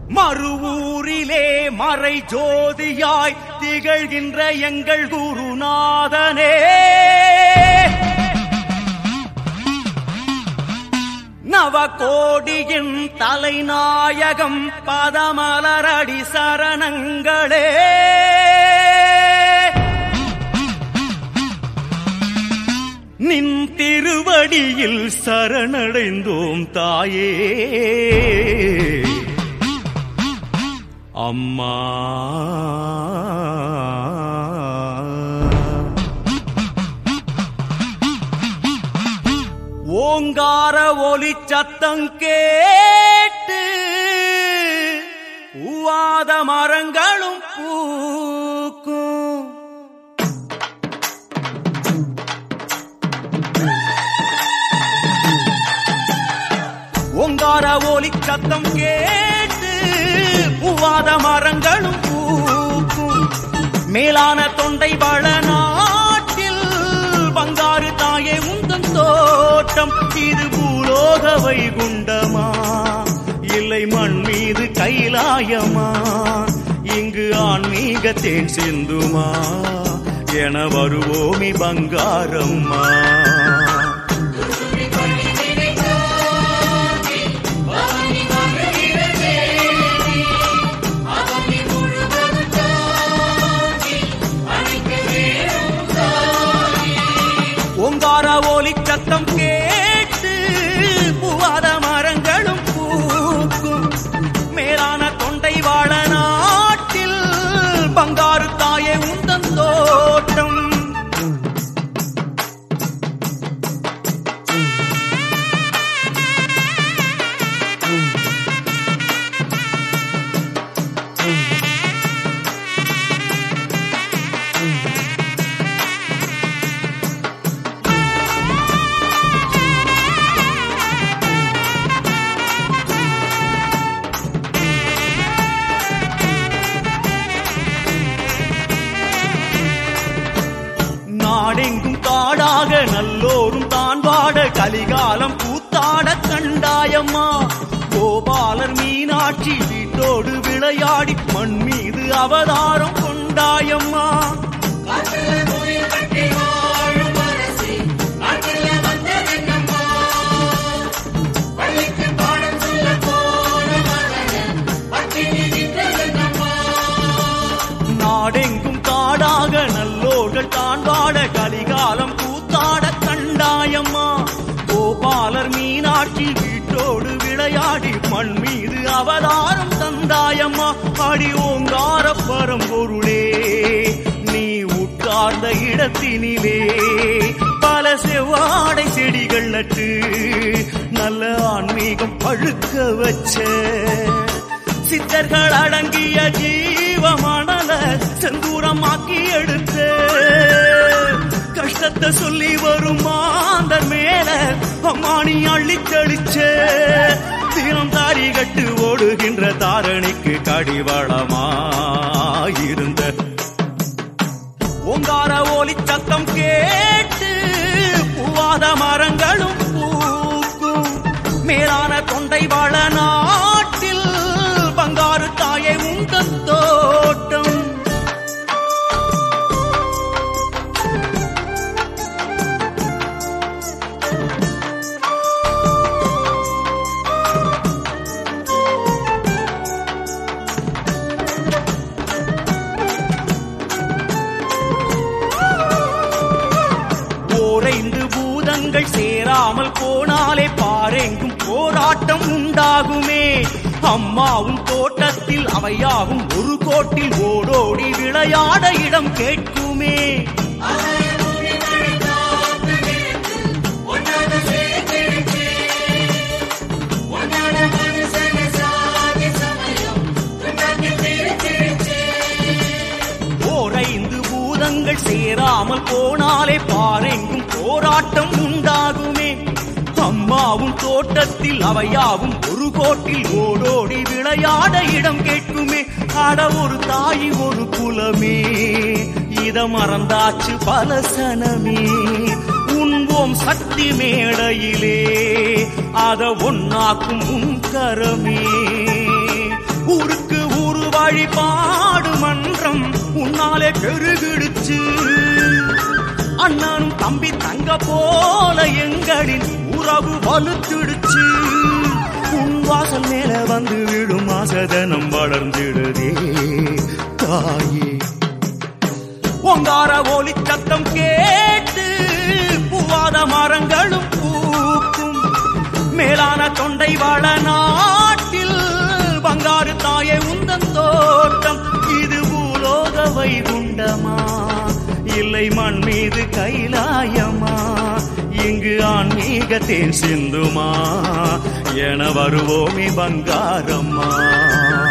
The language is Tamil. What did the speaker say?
மறுவூரிலே மறை ஜோதியாய் திகழ்கின்ற எங்கள் குருநாதனே நவகோடியின் தலைநாயகம் பதமலரடி சரணங்களே நின் திருவடியில் சரணடைந்தோம் தாயே அம்மா ஓங்கார ஒலி சத்தம் கேட்டு பூவாத மரங்களும் பூக்கும் ஓங்கார ஒலி சத்தம் கேட்டு பூவாத மரங்களும் பூக்கும் மேலான தொண்டை வள நாட்டில் பங்காரு தாயே உந்தன் தோட்டம் இது பூலோக வைகுண்டமா இல்லை மண் மீது கைலாயமா இங்கு ஆன்மீக தேன் சிந்துமா என வருவோமி பங்காரம்மா ஓங்கார ஒலி சத்தம் கேட்டு பூவாத மரங்களும் பூக்கும் மேலான தொண்டை வாழ நாட்டில் பங்காரு தாயே உந்தன் தோட்டம் நாடெங்கும் காடாக நல்லோரும் தான் வாட கலிகாலம் கூத்தாட கண்டாயம்மா கோபாலர் மீனாட்சி வீட்டோடு விளையாடி மண் மீது அவதாரம் கொண்டாயம்மா நாடெங்கும் காடாக நல்லோர்கள் தான் வாட கலிகாலம் கூத்தாட கண்டாயம்மா கோபாலர் மீனாட்சி வீட்டோடு விளையாடி மண் மீது அவதாரம் தந்தாயம்மா அடி ஓங்கார பரம்பொருளே நீ உட்கார்ந்த இடத்தினிலே பல செவ்வாடை செடிகள் நட்டு நல்ல ஆன்மீகம் பழுக்க வச்ச சித்தர்கள் அடங்கிய ஜீவ மணல செந்தூரமாக்கி எடுத்து கஷ்டத்தை சொல்லி வரும் மாந்தர் மேல அம்மானி அள்ளி தெளிச்ச தினம் தாரி கட்டு ஓடுகின்ற தாரணிக்கு கடிவளமாயிருந்த ஓங்கார ஒலி சத்தம் கேட்டு பூவாத மரங்களும் பூக்கும் மேலான தொண்டை வாழ நாட்டில் பங்காரு தாயை உந்தன் தோட்டம் ஓரைந்து பூதங்கள் சேராமல் போனாலே பாரெங்கும் போராட்டம் உண்டாகுமே அம்மாவும் தோட்டத்தில் அவையாவும் ஒரு கோட்டில் ஓடோடி விளையாட இடம் கேட்குமே ஓரைந்து பூதங்கள் சேராமல் போனாலே பாரெங்கும் போராட்டம் உண்டாகுமே அம்மாவும் தோட்டத்தில் அவையாவும் ஒரு கோட்டில் ஓடோடி விளையாட இடம் கேட்குமே அட ஒரு தாய் ஒரு குலமே இத மறந்தாச்சு பல சனமே உண்போம் சக்தி மேடையிலே அத ஒன்னாக்கும் உன் கரமே ஊர தன்னாலே பெருகிடுச்சு அண்ணனும் தம்பி தங்க போல எங்களின் உறவு வலுத்திடுச்சு உன் வாசல் மேல வந்து விடும் ஆசதனம் வளர்ந்திடுதே தாயே ஓங்கார ஒலி சத்தம் கேட்டு பூவாத மரங்களும் பூக்கும் மேலான தொண்டை வாழ நாட்டில் பங்காரு தாயே உந்தன் தோட்டம் இது பூலோக வைகுண்டமா இல்லை மண் மீது கைலாயமா இங்கு ஆன்மீக தேன் சிந்துமா என வருவோமே பங்காரம்மா